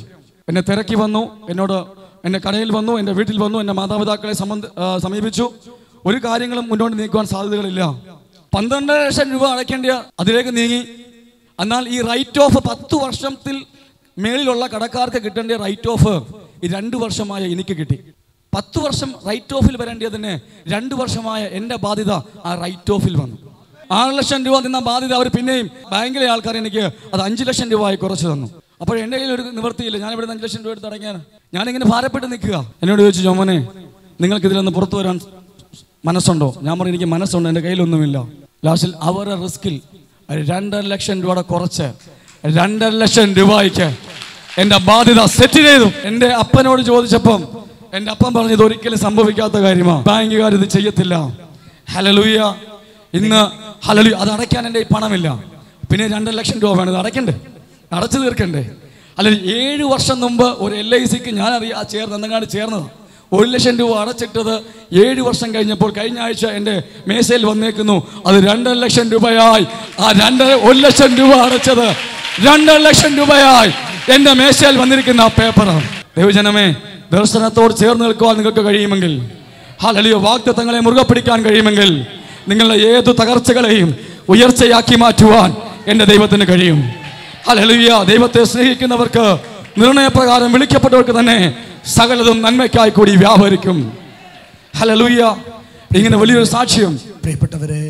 Speaker 4: എന്നെ തിരക്കി വന്നു എന്നോട് എൻ്റെ കടയിൽ വന്നു എൻ്റെ വീട്ടിൽ വന്നു എൻ്റെ മാതാപിതാക്കളെ സംബന്ധ ആ, സമീപിച്ചു ഒരു കാര്യങ്ങളും മുന്നോട്ട് നീക്കുവാൻ സാധ്യതകളില്ല പന്ത്രണ്ട് ലക്ഷം രൂപ അടയ്ക്കേണ്ട അതിലേക്ക് നീങ്ങി എന്നാൽ ഈ റൈറ്റ് ഓഫ് പത്ത് വർഷത്തിൽ മേളിലുള്ള കടക്കാർക്ക് കിട്ടേണ്ട റൈറ്റ് ഓഫ് ഈ രണ്ട് വർഷമായ എനിക്ക് കിട്ടി പത്ത് വർഷം റൈറ്റ് ഓഫിൽ വരേണ്ടതിന് രണ്ട് വർഷമായ എൻ്റെ ബാധ്യത ആ റൈറ്റ് ഓഫിൽ വന്നു ആറ് ലക്ഷം രൂപ നിന്ന ബാധ്യത അവർ പിന്നെയും ബാങ്കിലെ ആൾക്കാർ എനിക്ക് അത് അഞ്ച് ലക്ഷം രൂപയായി കുറച്ച് തന്നു അപ്പോൾ എൻ്റെ കയ്യിൽ ഒരു നിവൃത്തിയില്ല ഞാൻ ഇവിടെ അഞ്ച് ലക്ഷം രൂപ എടുത്ത് അടയ്ക്കാൻ ഞാനിങ്ങനെ ഭാരപ്പെട്ട് നിൽക്കുക എന്നോട് ചോദിച്ചു ജോമനെ നിങ്ങൾക്ക് ഇതിൽ നിന്ന് പുറത്തു വരാൻ മനസ്സുണ്ടോ ഞാൻ പറഞ്ഞു എനിക്ക് മനസ്സുണ്ട് എൻ്റെ കയ്യിലൊന്നുമില്ല ലാസ്റ്റിൽ അവരുടെ റിസ്കിൽ രണ്ടര ലക്ഷം രൂപയുടെ കുറച്ച് രണ്ടര ലക്ഷം രൂപയ്ക്ക് എൻ്റെ ബാധ്യത സെറ്റ് ചെയ്തു എൻ്റെ അപ്പനോട് ചോദിച്ചപ്പം എൻ്റെ അപ്പൻ പറഞ്ഞു ഇത് ഒരിക്കലും സംഭവിക്കാത്ത കാര്യമാണ് ബാങ്കുകാർ ഇത് ചെയ്യത്തില്ല ഹലലുയ്യ ഇന്ന് ഹലലു അത് അടയ്ക്കാൻ എൻ്റെ പണമില്ല പിന്നെ രണ്ടര ലക്ഷം രൂപ വേണം ഇത് അടയ്ക്കണ്ടേ അടച്ചു തീർക്കണ്ടേ അല്ല ഏഴ് വർഷം മുമ്പ് ഒരു എൽ ഐ സിക്ക് ഞാൻ അറിയാം ചേർന്ന് എന്തെങ്കിലും ചേർന്നത് ഒരു ലക്ഷം രൂപ അടച്ചിട്ടത് ഏഴ് വർഷം കഴിഞ്ഞപ്പോൾ കഴിഞ്ഞ ആഴ്ച എൻ്റെ മേശയിൽ വന്നേക്കുന്നു അത് രണ്ടര ലക്ഷം രൂപയായി ആ രണ്ടര ഒരു ലക്ഷം രൂപ അടച്ചത് രണ്ടര ലക്ഷം രൂപയായി എൻ്റെ മേശയിൽ വന്നിരിക്കുന്ന ആ പേപ്പറാണ് ദൈവജനമേ ദർശനത്തോട് ചേർന്ന് നിൽക്കുവാൻ നിങ്ങൾക്ക് കഴിയുമെങ്കിൽ ഹാലലിയോ വാഗ്ദത്തങ്ങളെ മുറുകെ പിടിക്കാൻ കഴിയുമെങ്കിൽ നിങ്ങളുടെ ഏതു തകർച്ചകളെയും ഉയർച്ചയാക്കി മാറ്റുവാൻ എൻ്റെ ദൈവത്തിന് കഴിയും ഹലലുയ്യ ദൈവത്തെ സ്നേഹിക്കുന്നവർക്ക് നിർണയപ്രകാരം വിളിക്കപ്പെട്ടവർക്ക് തന്നെ സകലതും നന്മയ്ക്കായി കൂടി വ്യാപരിക്കും ഹലലുയ്യ ഇങ്ങനെ വലിയൊരു സാക്ഷ്യം
Speaker 2: പ്രിയപ്പെട്ടവരെ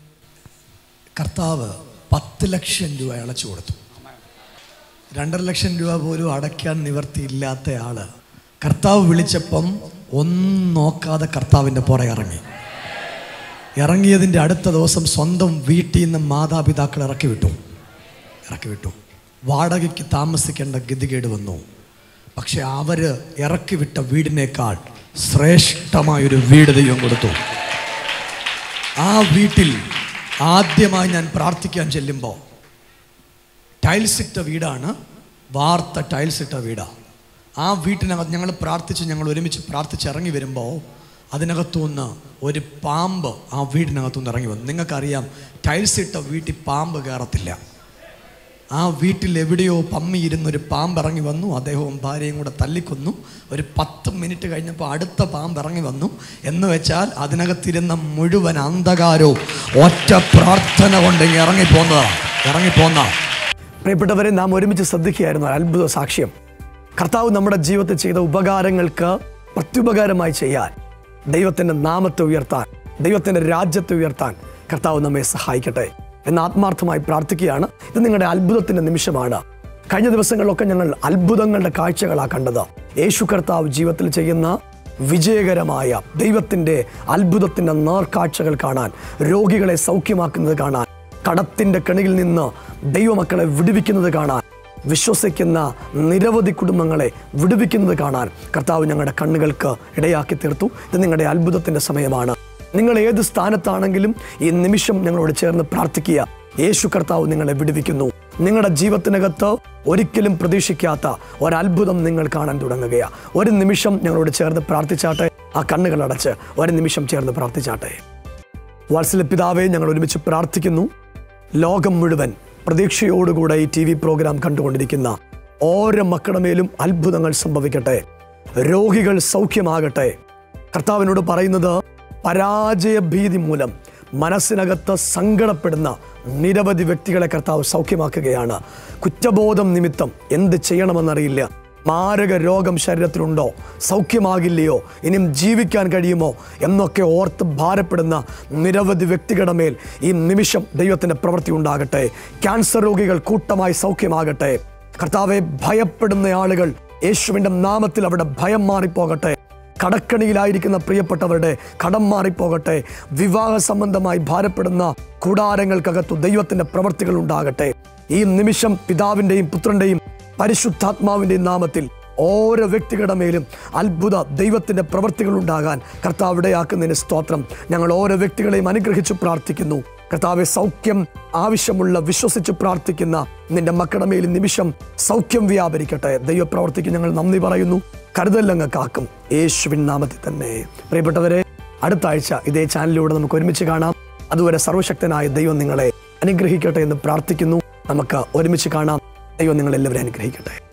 Speaker 2: കർത്താവ് പത്ത് ലക്ഷം രൂപ അടച്ചു കൊടുത്തു രണ്ടര ലക്ഷം രൂപ പോലും അടയ്ക്കാൻ നിവർത്തിയില്ലാത്ത ആള് കർത്താവ് വിളിച്ചപ്പം ഒന്നും നോക്കാതെ കർത്താവിൻ്റെ പുറകെ ഇറങ്ങി ഇറങ്ങിയതിൻ്റെ അടുത്ത ദിവസം സ്വന്തം വീട്ടിൽ നിന്ന് മാതാപിതാക്കൾ ഇറക്കി വിട്ടു ഇറക്കി വിട്ടു വാടകയ്ക്ക് താമസിക്കേണ്ട ഗതികേട് വന്നു പക്ഷെ അവര് ഇറക്കി വിട്ട വീടിനേക്കാൾ ശ്രേഷ്ഠമായൊരു വീട് ദൈവം കൊടുത്തു ആ വീട്ടിൽ ആദ്യമായി ഞാൻ പ്രാർത്ഥിക്കാൻ ചെല്ലുമ്പോൾ ടൈൽസ് ഇട്ട വീടാണ് വാർത്ത ടൈൽസ് ഇട്ട വീടാണ് ആ വീട്ടിനകത്ത് ഞങ്ങൾ പ്രാർത്ഥിച്ച് ഞങ്ങൾ ഒരുമിച്ച് പ്രാർത്ഥിച്ച് ഇറങ്ങി വരുമ്പോൾ അതിനകത്തുനിന്ന് ഒരു പാമ്പ് ആ വീടിനകത്തുനിന്ന് ഇറങ്ങി വന്നു നിങ്ങൾക്കറിയാം ടൈൽസ് ഇട്ട വീട്ടിൽ പാമ്പ് കയറത്തില്ല ആ വീട്ടിൽ എവിടെയോ പമ്മിയിരുന്ന ഒരു പാമ്പ് ഇറങ്ങി വന്നു അദ്ദേഹവും ഭാര്യയും കൂടെ തല്ലിക്കൊന്നു ഒരു പത്ത് മിനിറ്റ് കഴിഞ്ഞപ്പോൾ അടുത്ത പാമ്പ് ഇറങ്ങി വന്നു എന്ന് വെച്ചാൽ അതിനകത്തിരുന്ന മുഴുവൻ അന്ധകാരവും ഒറ്റ പ്രാർത്ഥന കൊണ്ട് ഇങ്ങ് ഇറങ്ങിപ്പോന്നതാണ് ഇറങ്ങിപ്പോന്നതാണ്
Speaker 1: പ്രിയപ്പെട്ടവരെ നാം ഒരുമിച്ച് ശ്രദ്ധിക്കുകയായിരുന്നു ഒരു അത്ഭുത സാക്ഷ്യം കർത്താവ് നമ്മുടെ ജീവിതത്തിൽ ചെയ്ത ഉപകാരങ്ങൾക്ക് പ്രത്യുപകാരമായി ചെയ്യാൻ ദൈവത്തിൻ്റെ നാമത്തെ ഉയർത്താൻ ദൈവത്തിൻ്റെ രാജ്യത്തെ ഉയർത്താൻ കർത്താവ് നമ്മെ സഹായിക്കട്ടെ എന്ന് ആത്മാർത്ഥമായി പ്രാർത്ഥിക്കുകയാണ് ഇത് നിങ്ങളുടെ അത്ഭുതത്തിൻ്റെ നിമിഷമാണ് കഴിഞ്ഞ ദിവസങ്ങളിലൊക്കെ ഞങ്ങൾ അത്ഭുതങ്ങളുടെ കാഴ്ചകളാണ് കണ്ടത് യേശു കർത്താവ് ജീവിതത്തിൽ ചെയ്യുന്ന വിജയകരമായ ദൈവത്തിൻ്റെ അത്ഭുതത്തിൻ്റെ നേർക്കാഴ്ചകൾ കാണാൻ രോഗികളെ സൗഖ്യമാക്കുന്നത് കാണാൻ കടത്തിന്റെ കണിയിൽ നിന്ന് ദൈവമക്കളെ വിടുവിക്കുന്നത് കാണാൻ വിശ്വസിക്കുന്ന നിരവധി കുടുംബങ്ങളെ വിടുവിക്കുന്നത് കാണാൻ കർത്താവ് ഞങ്ങളുടെ കണ്ണുകൾക്ക് ഇടയാക്കി തീർത്തു ഇത് നിങ്ങളുടെ അത്ഭുതത്തിന്റെ സമയമാണ് നിങ്ങൾ ഏത് സ്ഥാനത്താണെങ്കിലും ഈ നിമിഷം ഞങ്ങളോട് ചേർന്ന് പ്രാർത്ഥിക്കുക യേശു കർത്താവ് നിങ്ങളെ വിടുവിക്കുന്നു നിങ്ങളുടെ ജീവിതത്തിനകത്ത് ഒരിക്കലും പ്രതീക്ഷിക്കാത്ത ഒരത്ഭുതം നിങ്ങൾ കാണാൻ തുടങ്ങുകയാണ് ഒരു നിമിഷം ഞങ്ങളോട് ചേർന്ന് പ്രാർത്ഥിച്ചാട്ടെ ആ കണ്ണുകൾ അടച്ച് ഒരു നിമിഷം ചേർന്ന് പ്രാർത്ഥിച്ചാട്ടെ വാത്സല്യ പിതാവെ ഞങ്ങൾ ഒരുമിച്ച് പ്രാർത്ഥിക്കുന്നു ലോകം മുഴുവൻ പ്രതീക്ഷയോടുകൂടെ ഈ ടി വി പ്രോഗ്രാം കണ്ടുകൊണ്ടിരിക്കുന്ന ഓരോ മക്കളുടെ മേലും അത്ഭുതങ്ങൾ സംഭവിക്കട്ടെ രോഗികൾ സൗഖ്യമാകട്ടെ കർത്താവിനോട് പറയുന്നത് പരാജയ ഭീതി മൂലം മനസ്സിനകത്ത് സങ്കടപ്പെടുന്ന നിരവധി വ്യക്തികളെ കർത്താവ് സൗഖ്യമാക്കുകയാണ് കുറ്റബോധം നിമിത്തം എന്ത് ചെയ്യണമെന്നറിയില്ല മാരക രോഗം ശരീരത്തിലുണ്ടോ സൗഖ്യമാകില്ലയോ ഇനിയും ജീവിക്കാൻ കഴിയുമോ എന്നൊക്കെ ഓർത്ത് ഭാരപ്പെടുന്ന നിരവധി വ്യക്തികളുടെ മേൽ ഈ നിമിഷം ദൈവത്തിൻ്റെ പ്രവൃത്തി ഉണ്ടാകട്ടെ ക്യാൻസർ രോഗികൾ കൂട്ടമായി സൗഖ്യമാകട്ടെ കർത്താവെ ഭയപ്പെടുന്ന ആളുകൾ യേശുവിൻ്റെ നാമത്തിൽ അവിടെ ഭയം മാറിപ്പോകട്ടെ കടക്കണിയിലായിരിക്കുന്ന പ്രിയപ്പെട്ടവരുടെ കടം മാറിപ്പോകട്ടെ വിവാഹ സംബന്ധമായി ഭാരപ്പെടുന്ന കൂടാരങ്ങൾക്കകത്തു ദൈവത്തിന്റെ പ്രവർത്തികൾ ഉണ്ടാകട്ടെ ഈ നിമിഷം പിതാവിന്റെയും പുത്രന്റെയും പരിശുദ്ധാത്മാവിന്റെയും നാമത്തിൽ ഓരോ വ്യക്തികളുടെ മേലും അത്ഭുത ദൈവത്തിന്റെ പ്രവർത്തികൾ ഉണ്ടാകാൻ കർത്താവ് ഇടയാക്കുന്നതിന് സ്തോത്രം ഞങ്ങൾ ഓരോ വ്യക്തികളെയും അനുഗ്രഹിച്ചു പ്രാർത്ഥിക്കുന്നു കർത്താവെ സൗഖ്യം ആവശ്യമുള്ള വിശ്വസിച്ച് പ്രാർത്ഥിക്കുന്ന നിന്റെ മക്കളുടെ മേൽ ഈ നിമിഷം സൗഖ്യം വ്യാപരിക്കട്ടെ ദൈവപ്രവർത്തിക്ക് ഞങ്ങൾ നന്ദി പറയുന്നു കരുതല്ലങ്ങ് കാക്കും യേശുവിൻ നാമത്തിൽ തന്നെ പ്രിയപ്പെട്ടവരെ അടുത്ത ആഴ്ച ഇതേ ചാനലിലൂടെ നമുക്ക് ഒരുമിച്ച് കാണാം അതുവരെ സർവശക്തനായ ദൈവം നിങ്ങളെ അനുഗ്രഹിക്കട്ടെ എന്ന് പ്രാർത്ഥിക്കുന്നു നമുക്ക് ഒരുമിച്ച് കാണാം ദൈവം നിങ്ങളെല്ലാവരെയും അനുഗ്രഹിക്കട്ടെ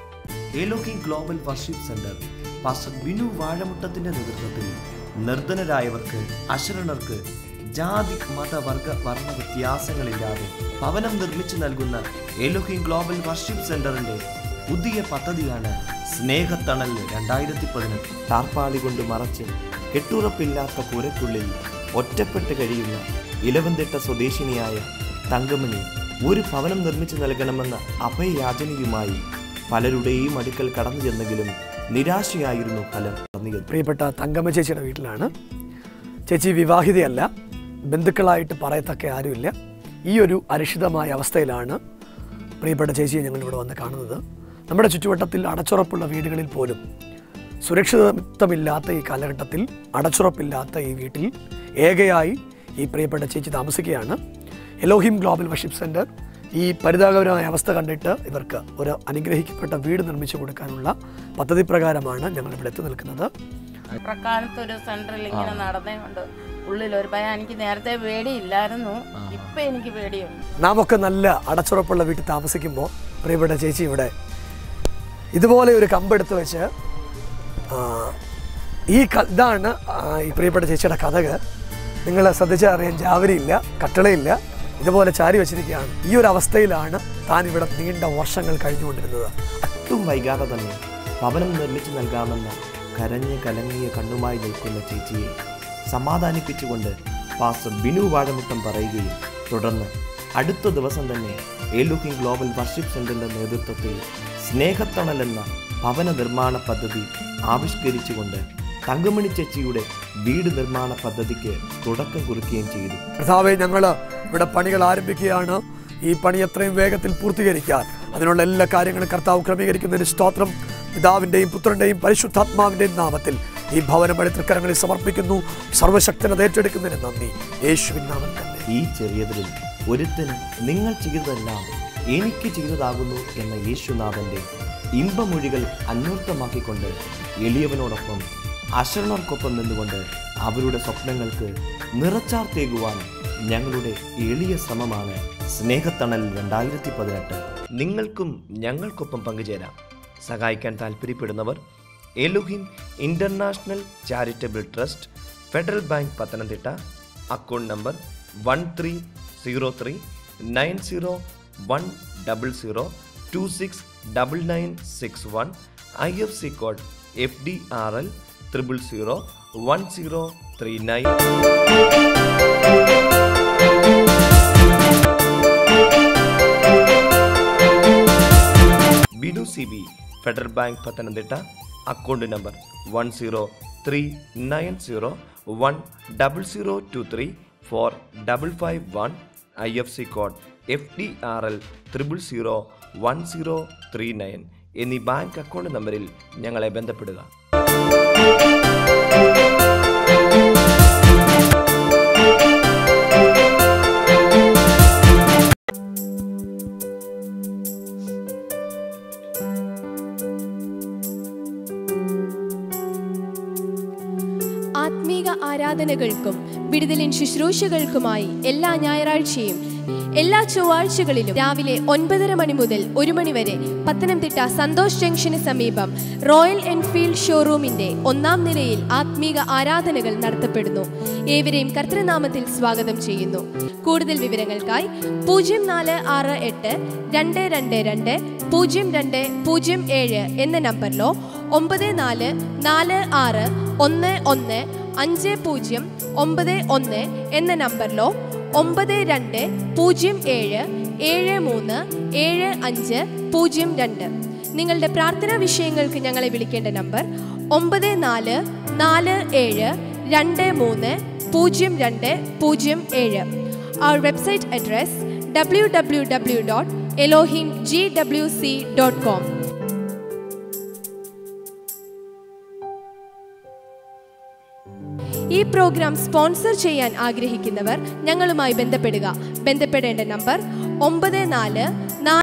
Speaker 5: ഏലോക്കിംഗ് global worship center pastor Binu വാഴമുട്ടത്തിന്റെ നേതൃത്വത്തിൽ നിർധനരായവർക്ക് അശരണർക്ക് ജാതി മത വർഗ വർണ്ണ വ്യത്യാസങ്ങളില്ലാതെ ഭവനം നിർമ്മിച്ചു നൽകുന്ന ഏലോക്കിംഗ് ഗ്ലോബൽ വർഷിപ്പ് സെന്ററിന്റെ പുതിയ പദ്ധതിയാണ് സ്നേഹത്തണൽ രണ്ടായിരത്തി പതിനെട്ട് ടാർപ്പാളി കൊണ്ട് മറച്ച് കെട്ടുറപ്പില്ലാത്ത കൂരയ്ക്കുള്ളിൽ ഒറ്റപ്പെട്ട് കഴിയുന്ന ഇലവന്തിട്ട സ്വദേശിനിയായ തങ്കമണി ഒരു ഭവനം നിർമ്മിച്ചു നൽകണമെന്ന അഭയയാചനയുമായി പലരുടെയും അടുക്കൽ കടന്നു ചെന്നെങ്കിലും നിരാശയായിരുന്നു ഫലം പറഞ്ഞത്
Speaker 1: പ്രിയപ്പെട്ട തങ്കമ്മ ചേച്ചിയുടെ വീട്ടിലാണ് ചേച്ചി വിവാഹിതയല്ല ബന്ധുക്കളായിട്ട് പറയത്തക്ക ആരുമില്ല ഈ ഒരു അരക്ഷിതമായ അവസ്ഥയിലാണ് പ്രിയപ്പെട്ട ചേച്ചിയെ ഞങ്ങൾ ഇവിടെ വന്ന് കാണുന്നത് നമ്മുടെ ചുറ്റുവട്ടത്തിൽ അടച്ചുറപ്പുള്ള വീടുകളിൽ പോലും സുരക്ഷിതത്വമില്ലാത്ത ഈ കാലഘട്ടത്തിൽ അടച്ചുറപ്പില്ലാത്ത ഈ വീട്ടിൽ ഏകയായി ഈ പ്രിയപ്പെട്ട ചേച്ചി താമസിക്കുകയാണ് എലോഹിം ഗ്ലോബൽ വർഷിപ്പ് സെൻറ്റർ ഈ പരിതാപകരമായ അവസ്ഥ കണ്ടിട്ട് ഇവർക്ക് ഒരു അനുഗ്രഹിക്കപ്പെട്ട വീട് നിർമ്മിച്ചു കൊടുക്കാനുള്ള പദ്ധതി പ്രകാരമാണ് ഞങ്ങൾ ഇവിടെ എത്തി നിൽക്കുന്നത്
Speaker 6: പ്രക്കാലത്ത് ഒരു സെന്ററിൽ ഇങ്ങനെ നടന്നേകൊണ്ട് ഉള്ളിൽ ഒരു ഭയം എനിക്ക് നേരത്തെ പേടിയില്ലായിരുന്നു ഇപ്പൊ എനിക്ക് പേടിയുണ്ട്
Speaker 1: നാം ഒക്കെ നല്ല അടച്ചുറപ്പുള്ള വീട്ടിൽ താമസിക്കുമ്പോൾ പ്രിയപ്പെട്ട ചേച്ചി ഇവിടെ ഇതുപോലെ ഒരു കമ്പെടുത്ത് വെച്ച് ആ, ഈ ക ഇതാണ് ആ, ഈ പ്രിയപ്പെട്ട ചേച്ചിയുടെ കഥക് നിങ്ങൾ ശ്രദ്ധിച്ചാൽ അറിയാൻ ജാവരിയില്ല കട്ടളയില്ല ഇതുപോലെ ചാരി വെച്ചിരിക്കുകയാണ് ഈ ഒരു അവസ്ഥയിലാണ് താൻ ഇവിടെ നീണ്ട വർഷങ്ങൾ കഴിഞ്ഞുകൊണ്ടിരുന്നത്
Speaker 5: ഒട്ടും വൈകാതെ തന്നെ ഭവനം നിർമ്മിച്ചു നൽകാമെന്ന കരഞ്ഞ് കലങ്ങിയ കണ്ണുമായി നിൽക്കുന്ന ചേച്ചിയെ സമാധാനിപ്പിച്ചുകൊണ്ട് പാസ്റ്റർ ബിനു വാഴമുട്ടം പറയുകയും തുടർന്ന് അടുത്ത ദിവസം തന്നെ ഏലുക്കിംഗ് ഗ്ലോബൽ വർഷിപ്പ് സെന്ററിന്റെ നേതൃത്വത്തിൽ സ്നേഹത്തണൽ എന്ന ഭവന നിർമ്മാണ പദ്ധതി ആവിഷ്കരിച്ചുകൊണ്ട് തങ്കമണി ചേച്ചിയുടെ വീട് നിർമ്മാണ പദ്ധതിക്ക് തുടക്കം കുറിക്കുകയും ചെയ്തു
Speaker 1: കർത്താവെ ഞങ്ങൾ ഇവിടെ പണികൾ ആരംഭിക്കുകയാണ് ഈ പണി എത്രയും വേഗത്തിൽ പൂർത്തീകരിക്കാൻ അതിനുള്ള എല്ലാ കാര്യങ്ങളും കർത്താവ് ക്രമീകരിക്കുന്നതിന് സ്തോത്രം പിതാവിൻ്റെയും പുത്രൻ്റെയും പരിശുദ്ധാത്മാവിൻ്റെയും നാമത്തിൽ ഈ ഭവനം വഴി തൃക്കരങ്ങളിൽ സമർപ്പിക്കുന്നു സർവശക്തനത് ഏറ്റെടുക്കുന്നതിന് നന്ദി യേശുവിൻ നാമം തന്നെ
Speaker 5: ഈ ചെറിയതിൽ ഒരുത്തന് നിങ്ങൾ ചെയ്തതെല്ലാം എനിക്ക് ചെയ്തതാകുന്നു എന്ന യേശുനാഥന്റെ ഇമ്പമൊഴികൾ അന്വർത്ഥമാക്കിക്കൊണ്ട് എളിയവനോടൊപ്പം അശരണർക്കൊപ്പം നിന്നുകൊണ്ട് അവരുടെ സ്വപ്നങ്ങൾക്ക് നിറച്ചാർത്തേകുവാൻ ഞങ്ങളുടെ എളിയ ശ്രമമാണ് സ്നേഹത്തണൽ രണ്ടായിരത്തി പതിനെട്ട് നിങ്ങൾക്കും ഞങ്ങൾക്കൊപ്പം പങ്കുചേരാം സഹായിക്കാൻ താല്പര്യപ്പെടുന്നവർ Elohim international charitable trust federal bank Pathanamthitta account number one three zero three nine zero one double zero two six double nine six one I F C code F D R L triple zero one zero three nine Binu C B federal bank Pathanamthitta account number one zero three nine zero one double zero two three four double five one I F C code F D R L triple zero one zero three nine എന്നീ bank account നമ്പറിൽ ഞങ്ങളെ ബന്ധപ്പെടുക
Speaker 7: ആത്മീക ആരാധനകൾക്കും വിടുതലിൻ ശുശ്രൂഷകൾക്കുമായി എല്ലാ ഞായറാഴ്ചയും എല്ലാ ചൊവ്വാഴ്ചകളിലും രാവിലെ ഒൻപതര മണി മുതൽ ഒരു മണി വരെ പത്തനംതിട്ട സന്തോഷ് ജംഗ്ഷന് സമീപം റോയൽ എൻഫീൽഡ് ഷോറൂമിന്റെ ഒന്നാം നിലയിൽ ആത്മീക ആരാധനകൾ നടത്തപ്പെടുന്നു ഏവരെയും കർത്തൃനാമത്തിൽ സ്വാഗതം ചെയ്യുന്നു കൂടുതൽ വിവരങ്ങൾക്കായി പൂജ്യം നാല് ആറ് എട്ട് രണ്ട് രണ്ട് രണ്ട് പൂജ്യം രണ്ട് പൂജ്യം ഏഴ് എന്ന നമ്പറിലോ ഒമ്പത് നാല് നാല് ആറ് ഒന്ന് ഒന്ന് അഞ്ച് പൂജ്യം ഒമ്പത് ഒന്ന് എന്ന നമ്പറിലോ ഒമ്പത് രണ്ട് പൂജ്യം ഏഴ് ഏഴ് മൂന്ന് ഏഴ് അഞ്ച് പൂജ്യം രണ്ട് നിങ്ങളുടെ പ്രാർത്ഥനാ വിഷയങ്ങൾക്ക് ഞങ്ങളെ വിളിക്കേണ്ട നമ്പർ ഒമ്പത് നാല് നാല് ഏഴ് രണ്ട് മൂന്ന് പൂജ്യം രണ്ട് പൂജ്യം ഏഴ് അവർ website address W W W dot Elohim G W C dot com ഈ പ്രോഗ്രാം സ്പോൺസർ ചെയ്യാൻ ആഗ്രഹിക്കുന്നവർ ഞങ്ങളുമായി ബന്ധപ്പെടുക ബന്ധപ്പെടേണ്ട നമ്പർ ഒമ്പത് നാല് നാല്